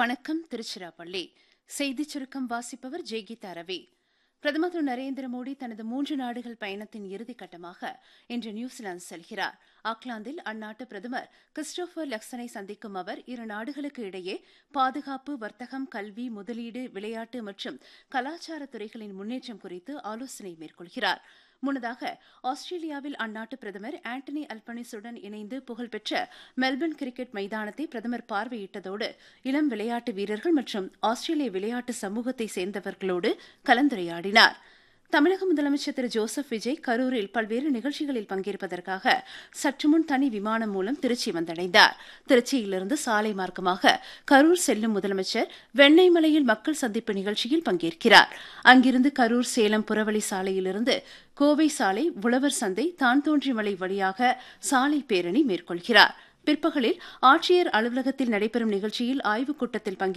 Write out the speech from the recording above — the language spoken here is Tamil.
வணக்கம் திருச்சிராப்பள்ளி செய்திச் சுருக்கம் வாசிப்பவர் ஜெய்கீதா ரவி பிரதமர் திரு நரேந்திர மோடி தனது மூன்று நாடுகள் பயணத்தின் இறுதிக்கட்டமாக இன்று நியூசிலாந்து செல்கிறார் ஆக்லாந்தில் அந்நாட்டு பிரதமர் கிறிஸ்டோபர் லக்சனை சந்திக்கும் அவர் இரு நாடுகளுக்கு இடையே பாதுகாப்பு வர்த்தகம் கல்வி முதலீடு விளையாட்டு மற்றும் கலாச்சார துறைகளின் முன்னேற்றம் குறித்து ஆலோசனை மேற்கொள்கிறார் முன்னதாக ஆஸ்திரேலியாவில் அந்நாட்டு பிரதமர் ஆண்டனி அல்பனிசுடன் இணைந்து புகழ்பெற்ற மெல்பர்ன் கிரிக்கெட் மைதானத்தை பிரதமர் பார்வையிட்டதோடு இளம் விளையாட்டு வீரர்கள் மற்றும் ஆஸ்திரேலிய விளையாட்டு சமூகத்தை சேர்ந்தவர்களோடு கலந்துரையாடினார் தமிழக முதலமைச்சர் திரு ஜோசப் விஜய் கரூரில் பல்வேறு நிகழ்ச்சிகளில் பங்கேற்பதற்காக சற்றுமுன் தனி விமானம் மூலம் திருச்சி வந்தடைந்தார் திருச்சியிலிருந்து சாலை மார்க்கமாக கரூர் செல்லும் முதலமைச்சர் வெண்ணெய்மலையில் மக்கள் சந்திப்பு நிகழ்ச்சியில் பங்கேற்கிறார் அங்கிருந்து கரூர் சேலம் புறவழி சாலையிலிருந்து கோவை சாலை உழவர் சந்தை தான்தோன்றிமலை வழியாக சாலை பேரணி மேற்கொள்கிறார் பிற்பகலில் ஆட்சியர் அலுவலகத்தில் நடைபெறும் நிகழ்ச்சியில் ஆய்வுக் கூட்டத்தில் பங்கேற்க